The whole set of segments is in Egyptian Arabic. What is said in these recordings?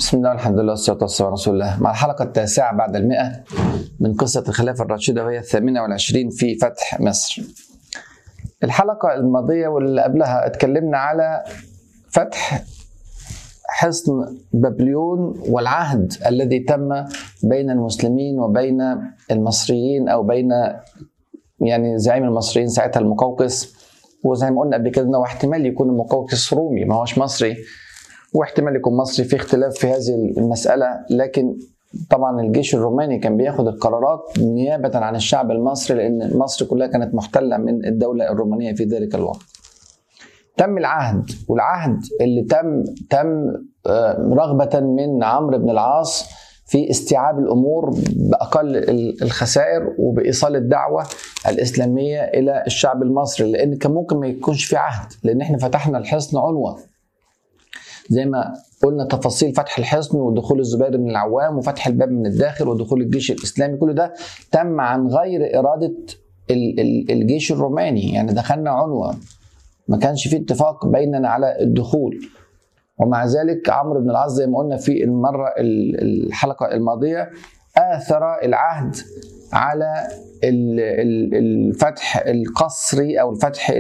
بسم الله والحمد لله والصلاة والسلام على رسول الله مع الحلقة التاسعة بعد المئة من قصة الخلافة الراشدة وهي الثامنة والعشرين في فتح مصر الحلقة الماضية واللي قبلها اتكلمنا على فتح حصن بابليون والعهد الذي تم بين المسلمين وبين المصريين او بين يعني زعيم المصريين ساعتها المقوقس وزي ما قلنا قبل كده انه احتمال يكون المقوقس رومي ما هوش مصري واحتمال يكون مصري في اختلاف في هذه المساله لكن طبعا الجيش الروماني كان بياخد القرارات نيابه عن الشعب المصري لان مصر كلها كانت محتله من الدوله الرومانيه في ذلك الوقت. تم العهد والعهد اللي تم تم رغبه من عمرو بن العاص في استيعاب الامور باقل الخسائر وبايصال الدعوه الاسلاميه الى الشعب المصري لان كان ممكن ما يكونش في عهد لان احنا فتحنا الحصن عنوه زي ما قلنا تفاصيل فتح الحصن ودخول الزبير بن العوام وفتح الباب من الداخل ودخول الجيش الاسلامي كل ده تم عن غير اراده الجيش الروماني يعني دخلنا عنوه ما كانش في اتفاق بيننا على الدخول ومع ذلك عمرو بن العاص زي ما قلنا في المره الحلقه الماضيه اثر العهد على الفتح القصري او الفتح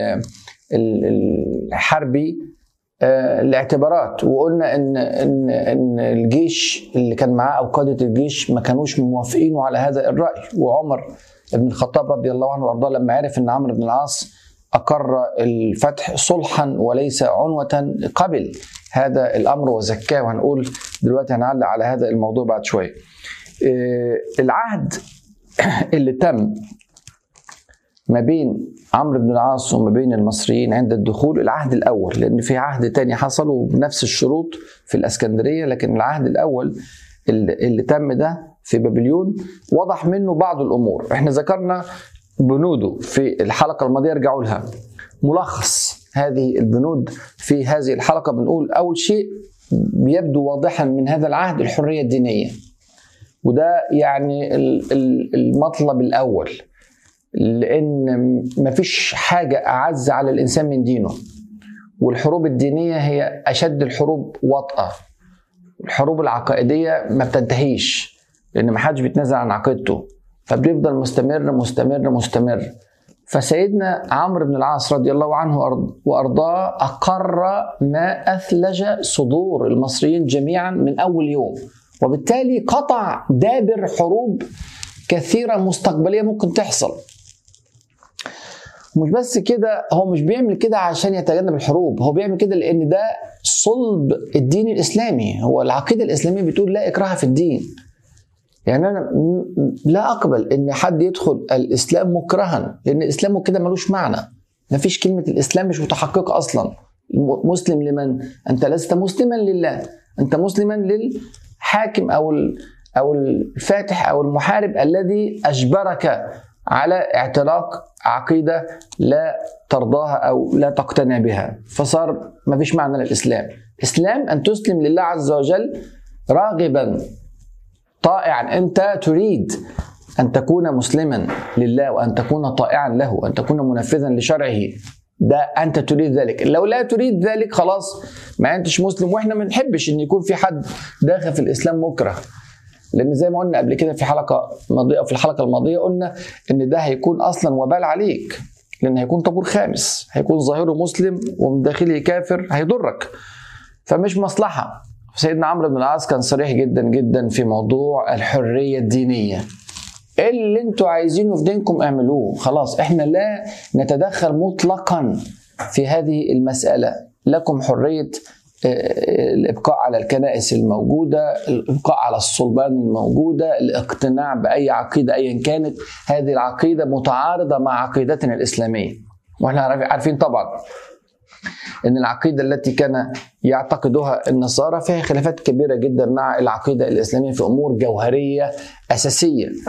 الحربي الاعتبارات وقلنا ان ان ان الجيش اللي كان معاه او قاده الجيش ما كانوش موافقينه على هذا الراي وعمر بن الخطاب رضي الله عنه وارضاه لما عرف ان عمرو بن العاص اقر الفتح صلحا وليس عنوه قبل هذا الامر وزكاه وهنقول دلوقتي هنعلق على هذا الموضوع بعد شويه. العهد اللي تم ما بين عمرو بن العاص وما بين المصريين عند الدخول العهد الاول لان في عهد تاني حصل وبنفس الشروط في الاسكندريه لكن العهد الاول اللي, اللي تم ده في بابليون وضح منه بعض الامور احنا ذكرنا بنوده في الحلقه الماضيه ارجعوا لها ملخص هذه البنود في هذه الحلقه بنقول اول شيء يبدو واضحا من هذا العهد الحريه الدينيه وده يعني المطلب الاول لان مفيش حاجه اعز على الانسان من دينه والحروب الدينيه هي اشد الحروب وطأه الحروب العقائديه ما بتنتهيش لان ما حدش بيتنازل عن عقيدته فبيفضل مستمر مستمر مستمر فسيدنا عمرو بن العاص رضي الله عنه وارضاه اقر ما اثلج صدور المصريين جميعا من اول يوم وبالتالي قطع دابر حروب كثيره مستقبليه ممكن تحصل مش بس كده هو مش بيعمل كده عشان يتجنب الحروب هو بيعمل كده لان ده صلب الدين الاسلامي هو العقيده الاسلاميه بتقول لا اكراه في الدين يعني انا لا اقبل ان حد يدخل الاسلام مكرها لان الاسلام كده ملوش معنى ما فيش كلمه الاسلام مش متحققه اصلا مسلم لمن انت لست مسلما لله انت مسلما للحاكم او او الفاتح او المحارب الذي اجبرك على اعتناق عقيده لا ترضاها او لا تقتنع بها فصار ما فيش معنى للاسلام الاسلام ان تسلم لله عز وجل راغبا طائعا انت تريد ان تكون مسلما لله وان تكون طائعا له وان تكون منفذا لشرعه ده انت تريد ذلك لو لا تريد ذلك خلاص ما انتش مسلم واحنا ما بنحبش ان يكون في حد داخل في الاسلام مكره لان زي ما قلنا قبل كده في حلقه ماضيه في الحلقه الماضيه قلنا ان ده هيكون اصلا وبال عليك لان هيكون طابور خامس هيكون ظاهره مسلم ومن داخله كافر هيضرك فمش مصلحه سيدنا عمرو بن العاص كان صريح جدا جدا في موضوع الحريه الدينيه اللي انتوا عايزينه في دينكم اعملوه خلاص احنا لا نتدخل مطلقا في هذه المساله لكم حريه الابقاء على الكنائس الموجوده، الابقاء على الصلبان الموجوده، الاقتناع باي عقيده ايا كانت، هذه العقيده متعارضه مع عقيدتنا الاسلاميه. واحنا عارفين طبعا ان العقيده التي كان يعتقدها النصارى فيها خلافات كبيره جدا مع العقيده الاسلاميه في امور جوهريه اساسيه.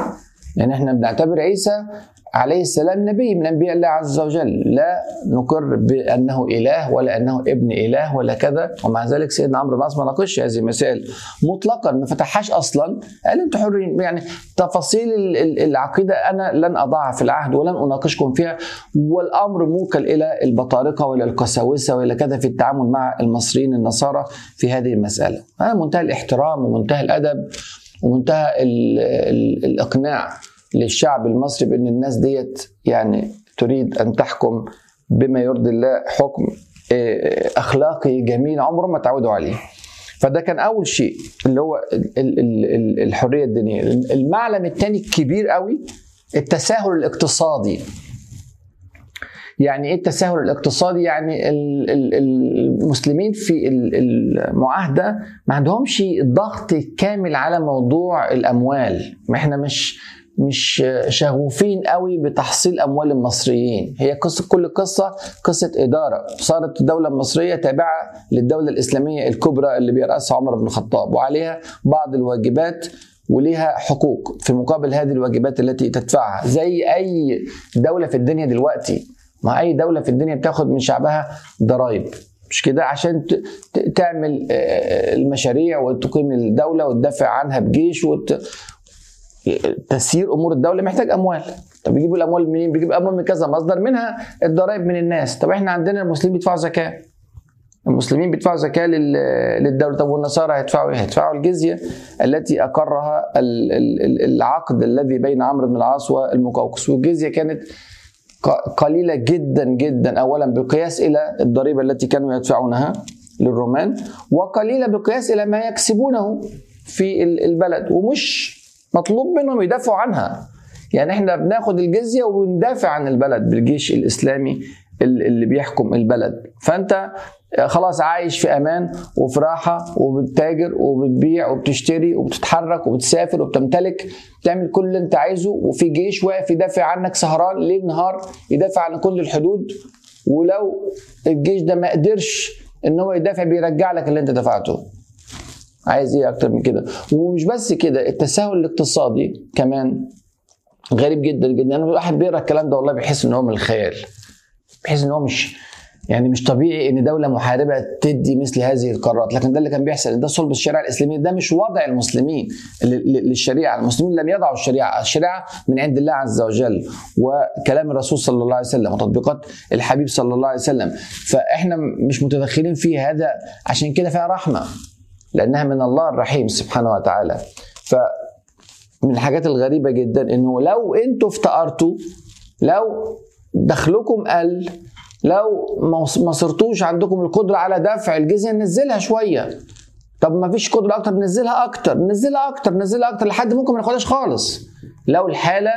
يعني احنا بنعتبر عيسى عليه السلام نبي من انبياء الله عز وجل لا نقر بانه اله ولا انه ابن اله ولا كذا ومع ذلك سيدنا عمرو بن العاص ما ناقشش هذه المسائل مطلقا ما فتحهاش اصلا قال انتم حرين يعني تفاصيل العقيده انا لن اضعها في العهد ولن اناقشكم فيها والامر موكل الى البطارقه والى القساوسه والى كذا في التعامل مع المصريين النصارى في هذه المساله هذا منتهى الاحترام ومنتهى الادب ومنتهى ال ال الاقناع للشعب المصري بان الناس ديت يعني تريد ان تحكم بما يرضي الله حكم آه، اخلاقي جميل عمرهم ما تعودوا عليه فده كان اول شيء اللي هو الحريه الدينيه المعلم الثاني الكبير قوي التساهل الاقتصادي يعني ايه التساهل الاقتصادي يعني المسلمين في المعاهده ما عندهمش ضغط كامل على موضوع الاموال ما احنا مش مش شغوفين قوي بتحصيل اموال المصريين هي قصه كل قصه قصه اداره صارت الدوله المصريه تابعه للدوله الاسلاميه الكبرى اللي بيرأسها عمر بن الخطاب وعليها بعض الواجبات وليها حقوق في مقابل هذه الواجبات التي تدفعها زي اي دوله في الدنيا دلوقتي ما اي دوله في الدنيا بتاخد من شعبها ضرائب مش كده عشان تعمل المشاريع وتقيم الدوله وتدافع عنها بجيش وت... تسيير امور الدوله محتاج اموال طب بيجيبوا الاموال منين بيجيبوا اموال من كذا مصدر منها الضرائب من الناس طب احنا عندنا المسلمين بيدفعوا زكاه المسلمين بيدفعوا زكاه للدوله طب والنصارى هيدفعوا ايه؟ هيدفعوا الجزيه التي اقرها العقد الذي بين عمرو بن العاص والمقوقس والجزيه كانت قليله جدا جدا اولا بالقياس الى الضريبه التي كانوا يدفعونها للرومان وقليله بالقياس الى ما يكسبونه في البلد ومش مطلوب منهم يدافعوا عنها يعني احنا بناخد الجزيه وبندافع عن البلد بالجيش الاسلامي اللي بيحكم البلد فانت خلاص عايش في امان وفي راحه وبتتاجر وبتبيع وبتشتري وبتتحرك وبتسافر وبتمتلك بتعمل كل اللي انت عايزه وفي جيش واقف يدافع عنك سهران ليل نهار يدافع عن كل الحدود ولو الجيش ده ما قدرش ان هو يدافع بيرجع لك اللي انت دفعته عايز ايه اكتر من كده ومش بس كده التساهل الاقتصادي كمان غريب جدا جدا انا الواحد بيقرا الكلام ده والله بيحس ان هو من الخيال بيحس ان هو مش يعني مش طبيعي ان دوله محاربه تدي مثل هذه القرارات لكن ده اللي كان بيحصل ده صلب الشريعه الاسلاميه ده مش وضع المسلمين للشريعه المسلمين لم يضعوا الشريعه الشريعه من عند الله عز وجل وكلام الرسول صلى الله عليه وسلم وتطبيقات الحبيب صلى الله عليه وسلم فاحنا مش متدخلين في هذا عشان كده فيها رحمه لانها من الله الرحيم سبحانه وتعالى ف من الحاجات الغريبه جدا انه لو انتوا افتقرتوا لو دخلكم قل لو ما صرتوش عندكم القدره على دفع الجزيه ننزلها شويه طب ما فيش قدره اكتر ننزلها اكتر ننزلها اكتر ننزلها اكتر لحد ممكن ما ناخدهاش خالص لو الحاله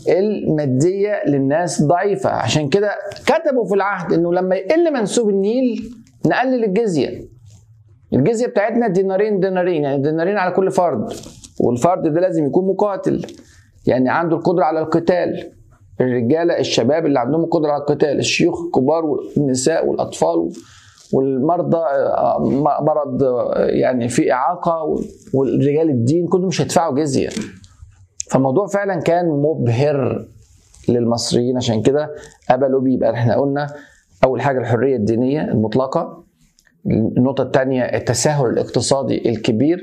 الماديه للناس ضعيفه عشان كده كتبوا في العهد انه لما يقل منسوب النيل نقلل الجزيه الجزيه بتاعتنا دينارين دينارين يعني دينارين على كل فرد والفرد ده لازم يكون مقاتل يعني عنده القدره على القتال الرجاله الشباب اللي عندهم القدره على القتال الشيوخ الكبار والنساء والاطفال والمرضى آه، مرض آه، يعني في اعاقه والرجال الدين كلهم مش هيدفعوا جزيه فالموضوع فعلا كان مبهر للمصريين عشان كده قبلوا بيه يبقى احنا قلنا اول حاجه الحريه الدينيه المطلقه النقطة الثانية التساهل الاقتصادي الكبير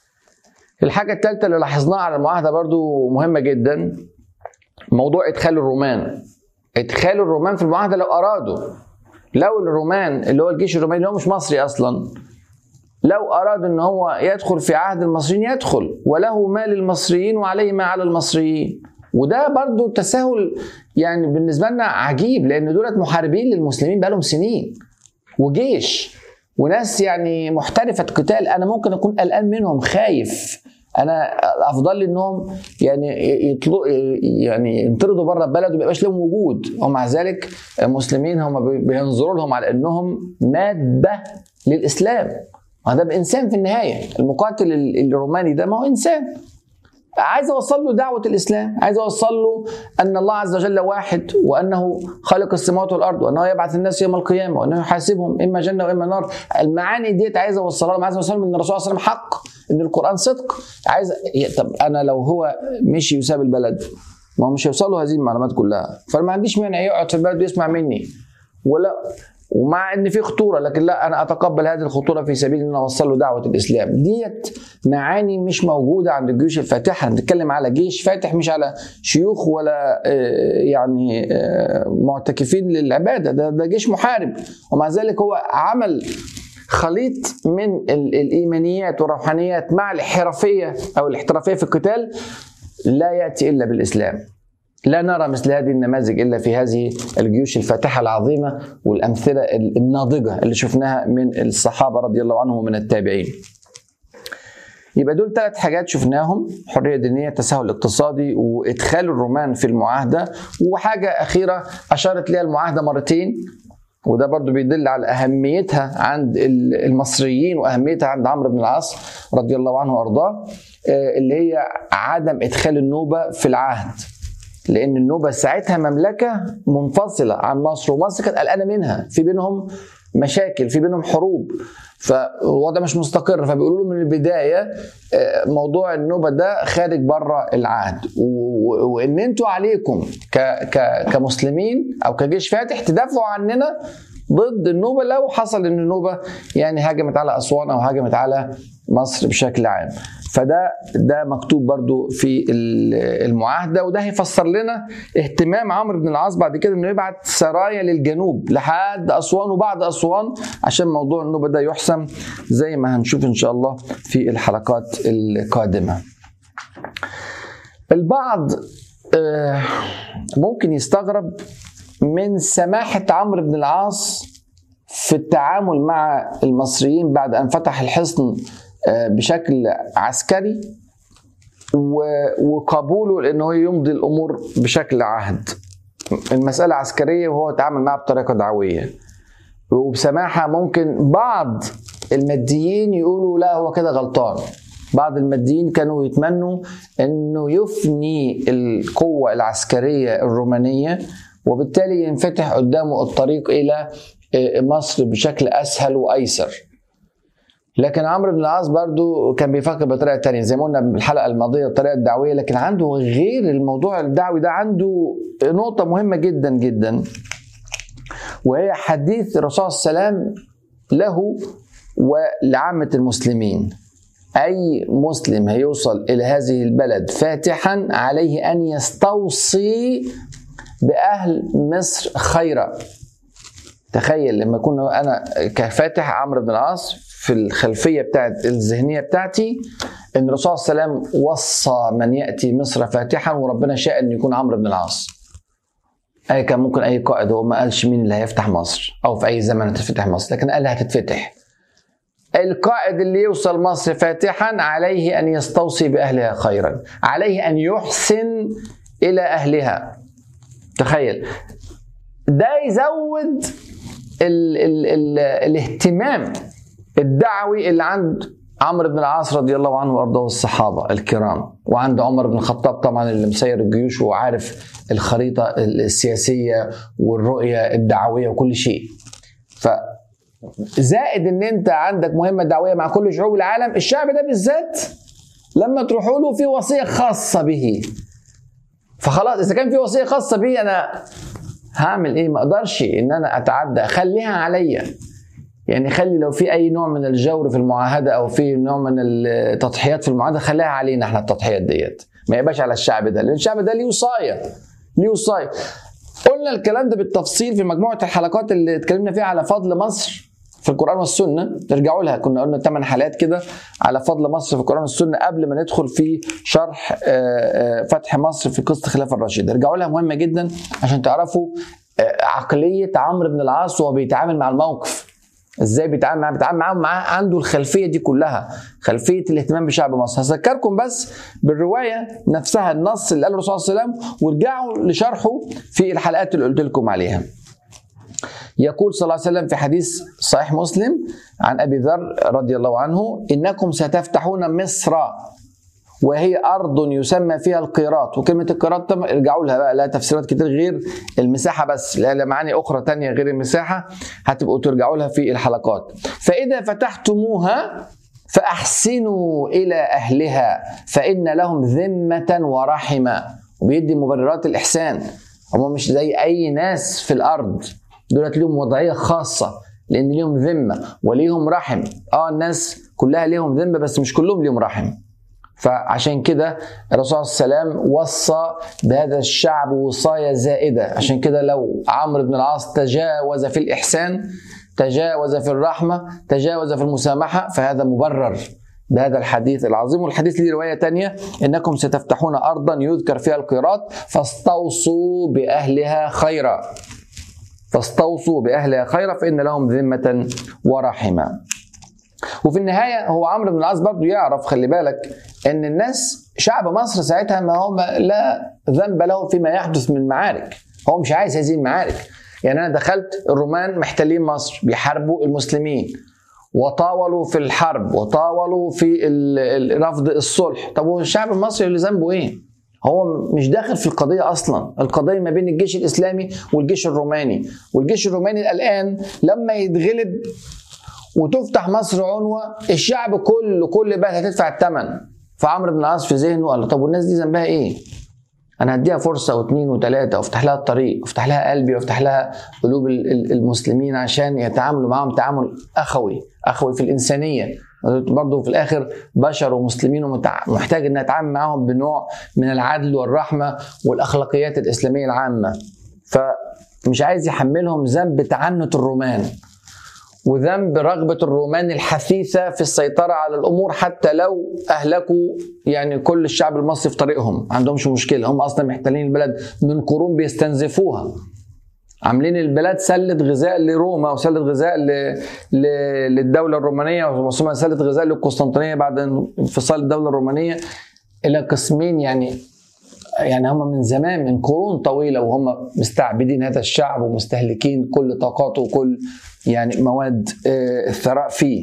الحاجة الثالثة اللي لاحظناها على المعاهدة برضو مهمة جدا موضوع إدخال الرومان إدخال الرومان في المعاهدة لو أرادوا لو الرومان اللي هو الجيش الروماني اللي هو مش مصري أصلا لو أراد أن هو يدخل في عهد المصريين يدخل وله ما للمصريين وعليه ما على المصريين وده برضو تساهل يعني بالنسبة لنا عجيب لأن دولت محاربين للمسلمين بقالهم سنين وجيش وناس يعني محترفه قتال انا ممكن اكون قلقان منهم خايف انا افضل لي انهم يعني يطلقوا يعني ينطردوا بره البلد وما يبقاش لهم وجود ومع ذلك المسلمين هم بينظروا لهم على انهم ماده للاسلام هذا بانسان في النهايه المقاتل الروماني ده ما هو انسان عايز اوصل له دعوه الاسلام عايز اوصل له ان الله عز وجل واحد وانه خالق السماوات والارض وانه يبعث الناس يوم القيامه وانه يحاسبهم اما جنه واما نار المعاني ديت عايز اوصلها لهم عايز اوصل لهم ان الرسول صلى الله عليه وسلم حق ان القران صدق عايز طب انا لو هو مشي وساب البلد ما هو مش هيوصل له هذه المعلومات كلها فانا ما عنديش مانع يقعد في البلد ويسمع مني ولا ومع ان في خطوره لكن لا انا اتقبل هذه الخطوره في سبيل ان اوصل له دعوه الاسلام ديت معاني مش موجوده عند الجيوش الفاتحه بنتكلم على جيش فاتح مش على شيوخ ولا يعني معتكفين للعباده ده, ده جيش محارب ومع ذلك هو عمل خليط من الايمانيات والروحانيات مع الحرفيه او الاحترافيه في القتال لا ياتي الا بالاسلام لا نرى مثل هذه النماذج الا في هذه الجيوش الفاتحه العظيمه والامثله الناضجه اللي شفناها من الصحابه رضي الله عنهم ومن التابعين. يبقى دول ثلاث حاجات شفناهم حريه دينيه تساهل اقتصادي وادخال الرومان في المعاهده وحاجه اخيره اشارت ليها المعاهده مرتين وده برضو بيدل على أهميتها عند المصريين وأهميتها عند عمرو بن العاص رضي الله عنه وأرضاه اللي هي عدم إدخال النوبة في العهد لان النوبه ساعتها مملكه منفصله عن مصر ومصر كانت قلقانه منها في بينهم مشاكل في بينهم حروب فالوضع مش مستقر فبيقولوا له من البدايه موضوع النوبه ده خارج بره العهد وان انتوا عليكم كمسلمين او كجيش فاتح تدافعوا عننا ضد النوبه لو حصل ان النوبه يعني هاجمت على اسوان او هاجمت على مصر بشكل عام فده ده مكتوب برضو في المعاهده وده هيفسر لنا اهتمام عمرو بن العاص بعد كده انه يبعت سرايا للجنوب لحد اسوان وبعد اسوان عشان موضوع النوبه ده يحسم زي ما هنشوف ان شاء الله في الحلقات القادمه. البعض ممكن يستغرب من سماحه عمرو بن العاص في التعامل مع المصريين بعد ان فتح الحصن بشكل عسكري وقبوله لانه يمضي الامور بشكل عهد المساله عسكريه وهو تعامل معها بطريقه دعويه وبسماحه ممكن بعض الماديين يقولوا لا هو كده غلطان بعض الماديين كانوا يتمنوا انه يفني القوه العسكريه الرومانيه وبالتالي ينفتح قدامه الطريق الى مصر بشكل اسهل وايسر لكن عمرو بن العاص برضو كان بيفكر بطريقه تانية زي ما قلنا بالحلقه الماضيه الطريقه الدعويه لكن عنده غير الموضوع الدعوي ده عنده نقطه مهمه جدا جدا وهي حديث الرسول صلى الله عليه وسلم له ولعامه المسلمين اي مسلم هيوصل الى هذه البلد فاتحا عليه ان يستوصي باهل مصر خيرا تخيل لما كنا انا كفاتح عمرو بن العاص في الخلفيه بتاعت الذهنيه بتاعتي ان الرسول صلى الله عليه وسلم وصى من ياتي مصر فاتحا وربنا شاء ان يكون عمرو بن العاص. اي كان ممكن اي قائد هو ما قالش مين اللي هيفتح مصر او في اي زمن هتفتح مصر لكن قال هتتفتح. القائد اللي يوصل مصر فاتحا عليه ان يستوصي باهلها خيرا، عليه ان يحسن الى اهلها. تخيل ده يزود ال ال ال الاهتمام الدعوي اللي عند عمرو بن العاص رضي الله عنه وارضاه الصحابه الكرام وعند عمر بن الخطاب طبعا اللي مسير الجيوش وعارف الخريطه السياسيه والرؤيه الدعويه وكل شيء ف زائد ان انت عندك مهمه دعويه مع كل شعوب العالم الشعب ده بالذات لما تروحوا له في وصيه خاصه به فخلاص اذا كان في وصيه خاصه بي انا هعمل ايه ما اقدرش ان انا اتعدى خليها عليا يعني خلي لو في اي نوع من الجور في المعاهده او في نوع من التضحيات في المعاهده خليها علينا احنا التضحيات ديت ما يبقاش على الشعب ده لان الشعب ده ليه وصايه ليه وصايه قلنا الكلام ده بالتفصيل في مجموعه الحلقات اللي اتكلمنا فيها على فضل مصر في القرآن والسنة ترجعوا لها كنا قلنا ثمان حلقات كده على فضل مصر في القرآن والسنة قبل ما ندخل في شرح فتح مصر في قصة الخلافة الراشدة ارجعوا لها مهمة جدا عشان تعرفوا عقلية عمرو بن العاص وهو بيتعامل مع الموقف ازاي بيتعامل معاه بيتعامل معاه معاه عنده الخلفيه دي كلها خلفيه الاهتمام بشعب مصر هذكركم بس بالروايه نفسها النص اللي قاله الرسول صلى الله عليه وسلم وارجعوا لشرحه في الحلقات اللي قلت لكم عليها يقول صلى الله عليه وسلم في حديث صحيح مسلم عن ابي ذر رضي الله عنه انكم ستفتحون مصر وهي ارض يسمى فيها القيراط وكلمه القيراط ارجعوا لها بقى لها تفسيرات كتير غير المساحه بس لها معاني اخرى تانية غير المساحه هتبقوا ترجعوا لها في الحلقات فاذا فتحتموها فأحسنوا إلى أهلها فإن لهم ذمة ورحمة وبيدي مبررات الإحسان هم مش زي أي ناس في الأرض دولت لهم وضعية خاصة لأن ليهم ذمة وليهم رحم اه الناس كلها ليهم ذمة بس مش كلهم ليهم رحم فعشان كده الرسول صلى الله عليه وسلم وصى بهذا الشعب وصايا زائده عشان كده لو عمرو بن العاص تجاوز في الاحسان تجاوز في الرحمه تجاوز في المسامحه فهذا مبرر بهذا الحديث العظيم والحديث ليه رواية تانية إنكم ستفتحون أرضا يذكر فيها القيراط فاستوصوا بأهلها خيرا فاستوصوا بأهلها خيرا فإن لهم ذمة ورحمة وفي النهاية هو عمرو بن العاص برضه يعرف خلي بالك ان الناس شعب مصر ساعتها ما هو لا ذنب له فيما يحدث من معارك هو مش عايز هذه المعارك يعني انا دخلت الرومان محتلين مصر بيحاربوا المسلمين وطاولوا في الحرب وطاولوا في رفض الصلح طب هو الشعب المصري اللي ذنبه ايه هو مش داخل في القضية أصلا القضية ما بين الجيش الإسلامي والجيش الروماني والجيش الروماني الآن لما يتغلب وتفتح مصر عنوة الشعب كله كل بلد هتدفع الثمن فعمرو بن العاص في ذهنه قال طب والناس دي ذنبها ايه؟ انا هديها فرصه واثنين وثلاثه وافتح لها الطريق وافتح لها قلبي وافتح لها قلوب المسلمين عشان يتعاملوا معاهم تعامل اخوي اخوي في الانسانيه برضه في الاخر بشر ومسلمين ومحتاج ان اتعامل معاهم بنوع من العدل والرحمه والاخلاقيات الاسلاميه العامه فمش عايز يحملهم ذنب تعنت الرومان وذنب رغبة الرومان الحثيثة في السيطرة على الأمور حتى لو أهلكوا يعني كل الشعب المصري في طريقهم عندهمش مشكلة هم أصلا محتلين البلد من قرون بيستنزفوها عاملين البلاد سلة غذاء لروما وسلة غذاء ل... ل... للدولة الرومانية وثم سلة غذاء للقسطنطينية بعد انفصال الدولة الرومانية إلى قسمين يعني يعني هم من زمان من قرون طويله وهم مستعبدين هذا الشعب ومستهلكين كل طاقاته وكل يعني مواد الثراء فيه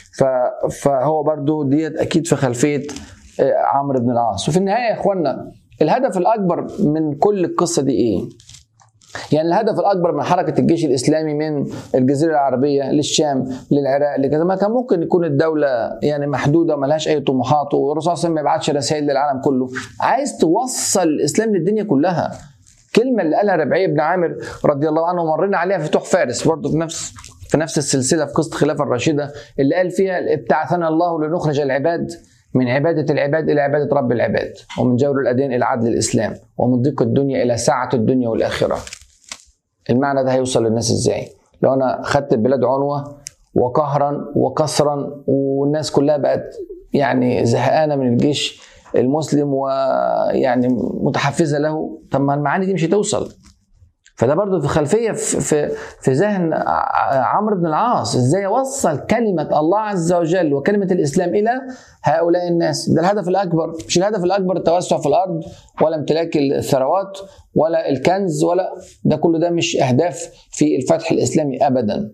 فهو برضو ديت اكيد في خلفيه عمرو بن العاص وفي النهايه يا اخوانا الهدف الاكبر من كل القصه دي ايه يعني الهدف الاكبر من حركه الجيش الاسلامي من الجزيره العربيه للشام للعراق لكذا ما كان ممكن يكون الدوله يعني محدوده وملهاش اي طموحات والرسول صلى الله عليه وسلم ما يبعتش رسائل للعالم كله عايز توصل الاسلام للدنيا كلها كلمه اللي قالها ربعي بن عامر رضي الله عنه مرينا عليها في فتوح فارس برضه في نفس في نفس السلسله في قصه الخلافه الراشده اللي قال فيها ابتعثنا الله لنخرج العباد من عبادة العباد إلى عبادة رب العباد ومن جور الأديان إلى عدل الإسلام ومن ضيق الدنيا إلى سعة الدنيا والآخرة المعنى ده هيوصل للناس ازاي لو انا خدت البلاد عنوه وقهرا وكسرا والناس كلها بقت يعني زهقانه من الجيش المسلم ويعني متحفزه له طب ما المعاني دي مش هتوصل فده برضه في خلفيه في في, في ذهن عمرو بن العاص ازاي يوصل كلمه الله عز وجل وكلمه الاسلام الى هؤلاء الناس ده الهدف الاكبر مش الهدف الاكبر التوسع في الارض ولا امتلاك الثروات ولا الكنز ولا ده كله ده مش اهداف في الفتح الاسلامي ابدا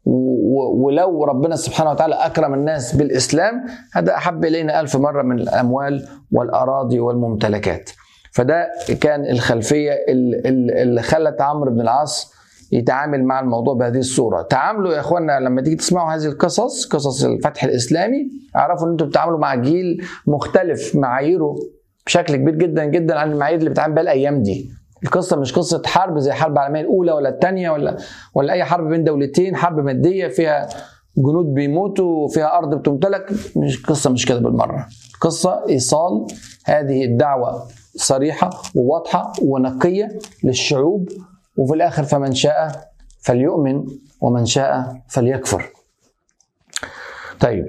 ولو ربنا سبحانه وتعالى اكرم الناس بالاسلام هذا احب الينا الف مره من الاموال والاراضي والممتلكات فده كان الخلفيه اللي خلت عمرو بن العاص يتعامل مع الموضوع بهذه الصوره تعاملوا يا اخوانا لما تيجي تسمعوا هذه القصص قصص الفتح الاسلامي اعرفوا ان انتم بتتعاملوا مع جيل مختلف معاييره بشكل كبير جدا جدا عن المعايير اللي بتتعامل بها الايام دي القصه مش قصه حرب زي الحرب العالميه الاولى ولا الثانيه ولا ولا اي حرب بين دولتين حرب ماديه فيها جنود بيموتوا وفيها ارض بتمتلك مش قصه مش كده بالمره قصه ايصال هذه الدعوه صريحه وواضحه ونقيه للشعوب وفي الاخر فمن شاء فليؤمن ومن شاء فليكفر. طيب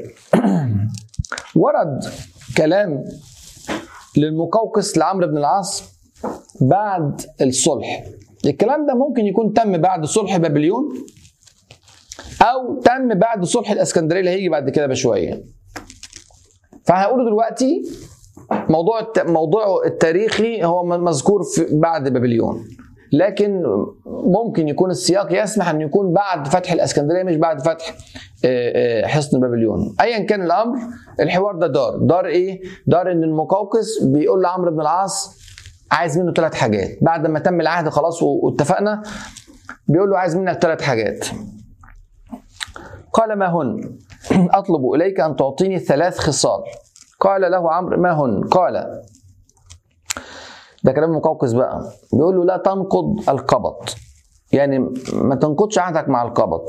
ورد كلام للمقوقس لعمرو بن العاص بعد الصلح الكلام ده ممكن يكون تم بعد صلح بابليون او تم بعد صلح الاسكندريه اللي هيجي بعد كده بشويه فهنقوله دلوقتي موضوع موضوع التاريخي هو مذكور في بعد بابليون لكن ممكن يكون السياق يسمح ان يكون بعد فتح الاسكندريه مش بعد فتح حصن بابليون ايا كان الامر الحوار ده دار دار ايه دار ان المقوقس بيقول لعمرو بن العاص عايز منه ثلاث حاجات بعد ما تم العهد خلاص واتفقنا بيقول له عايز منك ثلاث حاجات قال ما هن اطلب اليك ان تعطيني ثلاث خصال قال له عمرو ما هن قال ده كلام مقوقس بقى بيقول له لا تنقض القبض يعني ما تنقضش عهدك مع القبض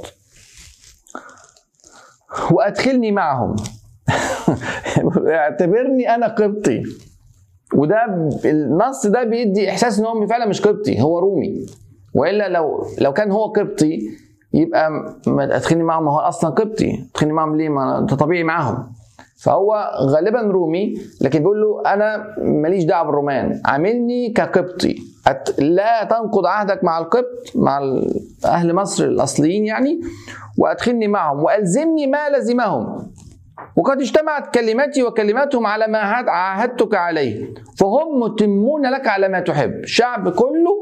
وادخلني معهم اعتبرني انا قبطي وده النص ده بيدي احساس ان هو فعلا مش قبطي هو رومي والا لو لو كان هو قبطي يبقى ما ادخلني معهم هو اصلا قبطي ادخلني معهم ليه ما انت طبيعي معاهم فهو غالبا رومي لكن بيقول له انا ماليش دعوه بالرومان عاملني كقبطي لا تنقض عهدك مع القبط مع اهل مصر الاصليين يعني وادخلني معهم والزمني ما لزمهم وقد اجتمعت كلمتي وكلماتهم على ما عاهدتك عليه فهم متمون لك على ما تحب الشعب كله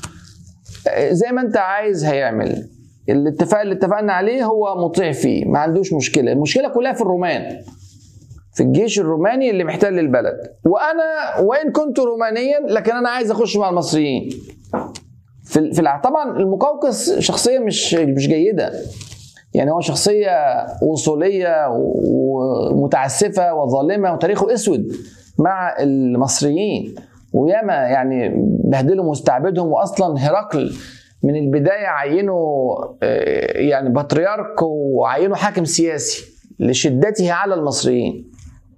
زي ما انت عايز هيعمل الاتفاق اللي اتفقنا عليه هو مطيع فيه ما عندوش مشكله المشكله كلها في الرومان في الجيش الروماني اللي محتل البلد وانا وان كنت رومانيا لكن انا عايز اخش مع المصريين في في طبعا المقوقس شخصيه مش مش جيده يعني هو شخصيه وصوليه ومتعسفه وظالمه وتاريخه اسود مع المصريين وياما يعني بهدلهم واستعبدهم واصلا هرقل من البدايه عينه يعني بطريرك وعينه حاكم سياسي لشدته على المصريين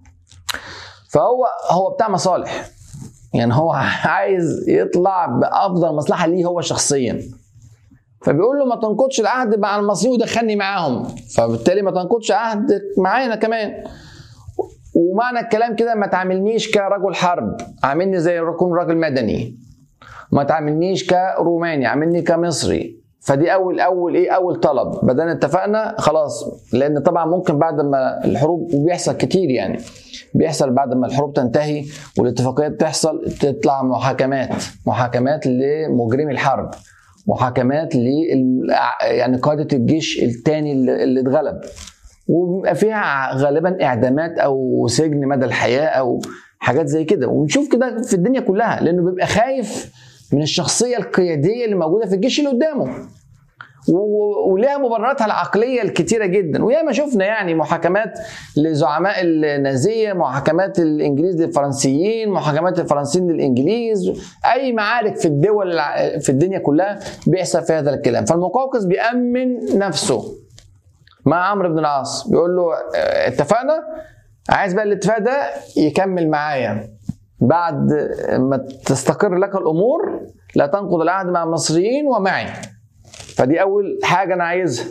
فهو هو بتاع مصالح يعني هو عايز يطلع بافضل مصلحه ليه هو شخصيا فبيقول له ما تنقضش العهد مع المصريين ودخلني معاهم فبالتالي ما تنقضش عهدك معانا كمان ومعنى الكلام كده ما تعاملنيش كرجل حرب عاملني زي اكون راجل مدني ما تعاملنيش كروماني عاملني كمصري فدي اول اول ايه اول طلب بدل اتفقنا خلاص لان طبعا ممكن بعد ما الحروب وبيحصل كتير يعني بيحصل بعد ما الحروب تنتهي والاتفاقيات تحصل تطلع محاكمات محاكمات لمجرمي الحرب محاكمات ل يعني قاده الجيش الثاني اللي اتغلب وبيبقى فيها غالبا اعدامات او سجن مدى الحياه او حاجات زي كده ونشوف كده في الدنيا كلها لانه بيبقى خايف من الشخصيه القياديه اللي موجوده في الجيش اللي قدامه ولها مبرراتها العقليه الكتيره جدا وياما شفنا يعني محاكمات لزعماء النازيه محاكمات الانجليز للفرنسيين محاكمات الفرنسيين للانجليز اي معارك في الدول في الدنيا كلها بيحصل في هذا الكلام فالمقوقس بيامن نفسه مع عمرو بن العاص بيقول له اتفقنا عايز بقى الاتفاق ده يكمل معايا بعد ما تستقر لك الامور لا تنقض العهد مع المصريين ومعي فدي اول حاجه انا عايزها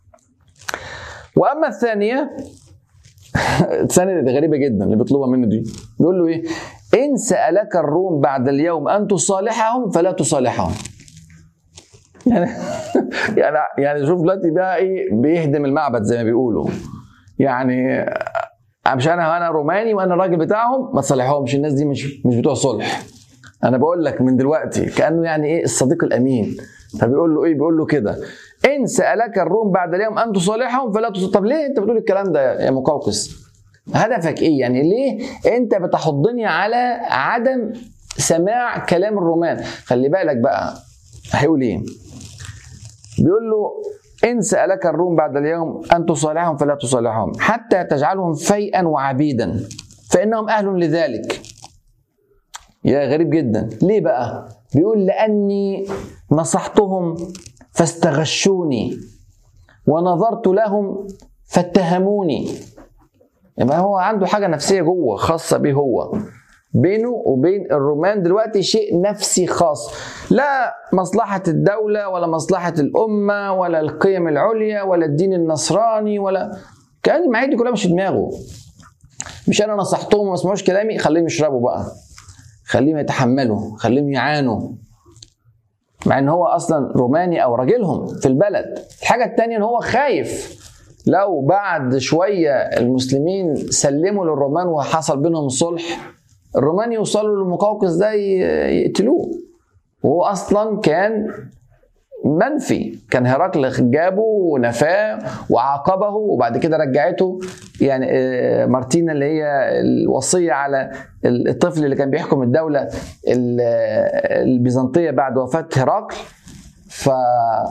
واما الثانيه الثانيه دي غريبه جدا اللي بيطلبها منه دي بيقول له ايه ان سالك الروم بعد اليوم ان تصالحهم فلا تصالحهم يعني يعني يعني شوف دلوقتي بقى ايه بيهدم المعبد زي ما بيقولوا يعني مش انا انا روماني وانا الراجل بتاعهم ما تصالحهمش الناس دي مش مش بتوع صلح انا بقول لك من دلوقتي كانه يعني ايه الصديق الامين فبيقول له ايه بيقول له كده ان سالك الروم بعد اليوم ان تصالحهم فلا تصالح طب ليه انت بتقول الكلام ده يا مقوقس هدفك ايه يعني ليه انت بتحضني على عدم سماع كلام الرومان خلي بالك بقى هيقول ايه بيقول له إن سألك الروم بعد اليوم أن تصالحهم فلا تصالحهم حتى تجعلهم فيئا وعبيدا فإنهم أهل لذلك يا غريب جدا ليه بقى بيقول لأني نصحتهم فاستغشوني ونظرت لهم فاتهموني يبقى هو عنده حاجة نفسية جوه خاصة بيه هو بينه وبين الرومان دلوقتي شيء نفسي خاص لا مصلحة الدولة ولا مصلحة الأمة ولا القيم العليا ولا الدين النصراني ولا كان المعايير دي كلها مش في دماغه مش أنا نصحتهم وما سمعوش كلامي خليهم يشربوا بقى خليهم يتحملوا خليهم يعانوا مع ان هو اصلا روماني او راجلهم في البلد الحاجه الثانيه ان هو خايف لو بعد شويه المسلمين سلموا للرومان وحصل بينهم صلح الرومان يوصلوا للمقوقس ده يقتلوه وهو اصلا كان منفي كان هرقل جابه ونفاه وعاقبه وبعد كده رجعته يعني مارتينا اللي هي الوصيه على الطفل اللي كان بيحكم الدوله البيزنطيه بعد وفاه هرقل ف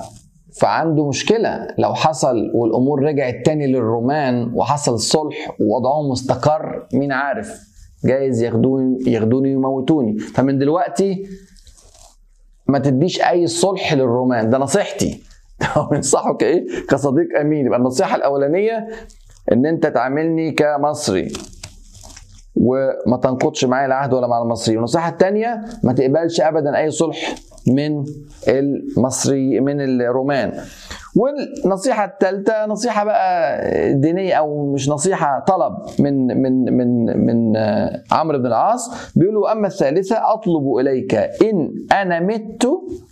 فعنده مشكلة لو حصل والأمور رجعت تاني للرومان وحصل صلح ووضعهم مستقر مين عارف جايز ياخدوني ياخدوني ويموتوني فمن دلوقتي ما تديش أي صلح للرومان ده نصيحتي بنصحك ايه كصديق امين يبقى النصيحه الاولانيه ان انت تعاملني كمصري وما تنقضش معايا العهد ولا مع المصريين والنصيحه الثانيه ما تقبلش ابدا اي صلح من المصري من الرومان والنصيحة الثالثة نصيحة بقى دينية أو مش نصيحة طلب من من من من عمرو بن العاص بيقولوا أما الثالثة أطلب إليك إن أنا مت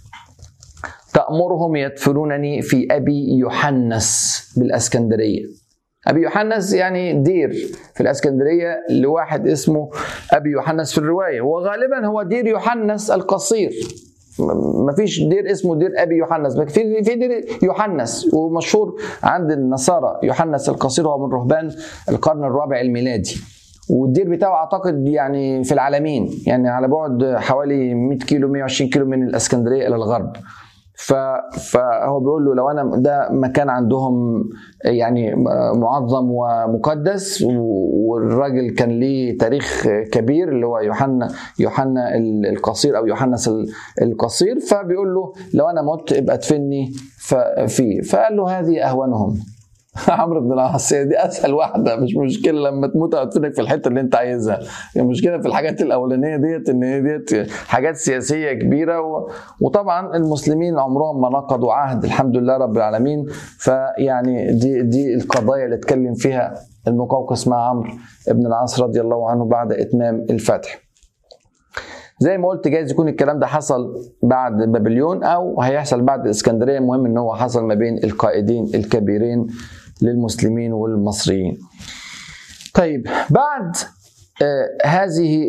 تأمرهم يدفنونني في أبي يوحنس بالأسكندرية أبي يوحنس يعني دير في الأسكندرية لواحد اسمه أبي يوحنس في الرواية وغالبا هو دير يوحنس القصير ما فيش دير اسمه دير ابي يوحنس في في دير يوحنس ومشهور عند النصارى يوحنس القصير هو من رهبان القرن الرابع الميلادي والدير بتاعه اعتقد يعني في العالمين يعني على بعد حوالي 100 كيلو 120 كيلو من الاسكندريه الى الغرب ف... فهو بيقول له لو انا ده مكان عندهم يعني معظم ومقدس والراجل كان ليه تاريخ كبير اللي هو يوحنا يوحنا القصير او يوحنس القصير فبيقول له لو انا مت ابقى ادفني فيه فقال له هذه اهونهم عمرو بن العاص دي اسهل واحده مش مشكله لما تموت ادفنك في الحته اللي انت عايزها المشكله في الحاجات الاولانيه ديت ان هي ديت حاجات سياسيه كبيره و... وطبعا المسلمين عمرهم ما نقضوا عهد الحمد لله رب العالمين فيعني دي دي القضايا اللي اتكلم فيها المقوقس مع عمرو بن العاص رضي الله عنه بعد اتمام الفتح زي ما قلت جايز يكون الكلام ده حصل بعد بابليون او هيحصل بعد الاسكندريه المهم ان هو حصل ما بين القائدين الكبيرين للمسلمين والمصريين طيب بعد آه هذه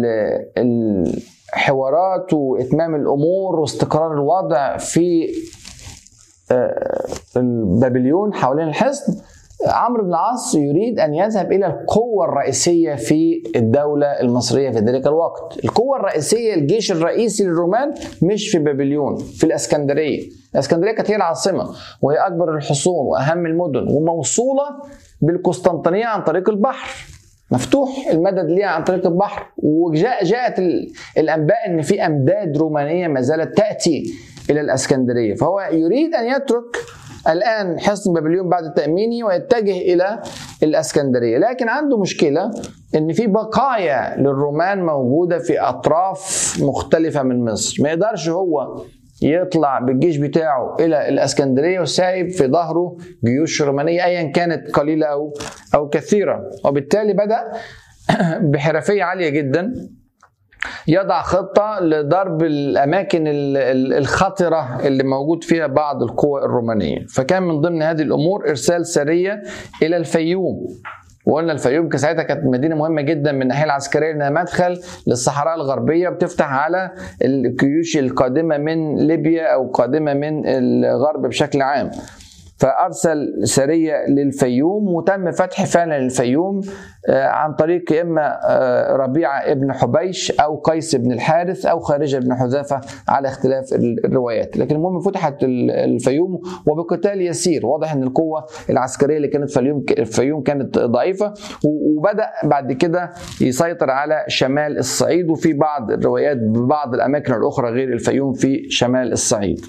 الحوارات واتمام الامور واستقرار الوضع في آه بابليون حوالين الحصن عمرو بن العاص يريد ان يذهب الى القوه الرئيسيه في الدوله المصريه في ذلك الوقت، القوه الرئيسيه الجيش الرئيسي للرومان مش في بابليون، في الاسكندريه، الاسكندريه كانت هي العاصمه وهي اكبر الحصون واهم المدن وموصوله بالقسطنطينيه عن طريق البحر. مفتوح المدد ليها عن طريق البحر وجاء جاءت الانباء ان في امداد رومانيه ما زالت تاتي الى الاسكندريه فهو يريد ان يترك الآن حصن بابليون بعد تأمينه ويتجه إلى الأسكندرية لكن عنده مشكلة إن في بقايا للرومان موجودة في أطراف مختلفة من مصر ما يقدرش هو يطلع بالجيش بتاعه إلى الأسكندرية وسايب في ظهره جيوش رومانية أيا كانت قليلة أو أو كثيرة وبالتالي بدأ بحرفية عالية جدا يضع خطة لضرب الأماكن الخطرة اللي موجود فيها بعض القوى الرومانية فكان من ضمن هذه الأمور إرسال سرية إلى الفيوم وقلنا الفيوم ساعتها كانت مدينه مهمه جدا من الناحيه العسكريه لانها مدخل للصحراء الغربيه بتفتح على الجيوش القادمه من ليبيا او قادمه من الغرب بشكل عام. فارسل سريه للفيوم وتم فتح فعلا الفيوم عن طريق اما ربيعه ابن حبيش او قيس بن الحارث او خارجه بن حذافه على اختلاف الروايات، لكن المهم فتحت الفيوم وبقتال يسير، واضح ان القوه العسكريه اللي كانت في الفيوم الفيوم كانت ضعيفه وبدا بعد كده يسيطر على شمال الصعيد وفي بعض الروايات ببعض الاماكن الاخرى غير الفيوم في شمال الصعيد.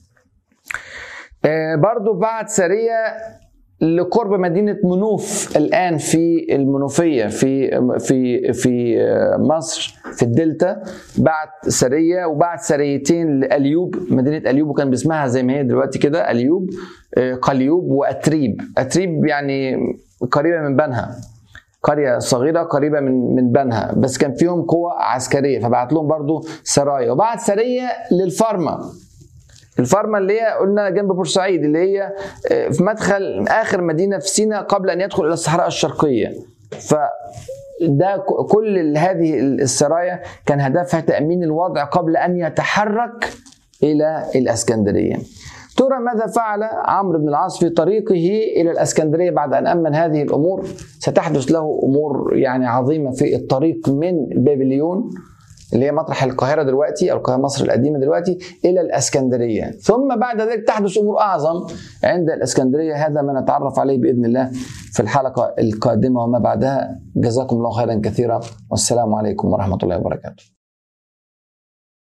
برضو بعت سرية لقرب مدينة منوف الآن في المنوفية في في في مصر في الدلتا بعت سرية وبعت سريتين لأليوب مدينة أليوب وكان باسمها زي ما هي دلوقتي كده أليوب قليوب وأتريب أتريب يعني قريبة من بنها قرية صغيرة قريبة من من بنها بس كان فيهم قوة عسكرية فبعت لهم برضو سرايا وبعت سرية للفارما الفارما اللي هي قلنا جنب بورسعيد اللي هي في مدخل اخر مدينه في سيناء قبل ان يدخل الى الصحراء الشرقيه ف ده كل هذه السرايا كان هدفها تامين الوضع قبل ان يتحرك الى الاسكندريه ترى ماذا فعل عمرو بن العاص في طريقه الى الاسكندريه بعد ان امن هذه الامور ستحدث له امور يعني عظيمه في الطريق من بابليون اللي هي مطرح القاهره دلوقتي او القاهره مصر القديمه دلوقتي الى الاسكندريه ثم بعد ذلك تحدث امور اعظم عند الاسكندريه هذا ما نتعرف عليه باذن الله في الحلقه القادمه وما بعدها جزاكم الله خيرا كثيرا والسلام عليكم ورحمه الله وبركاته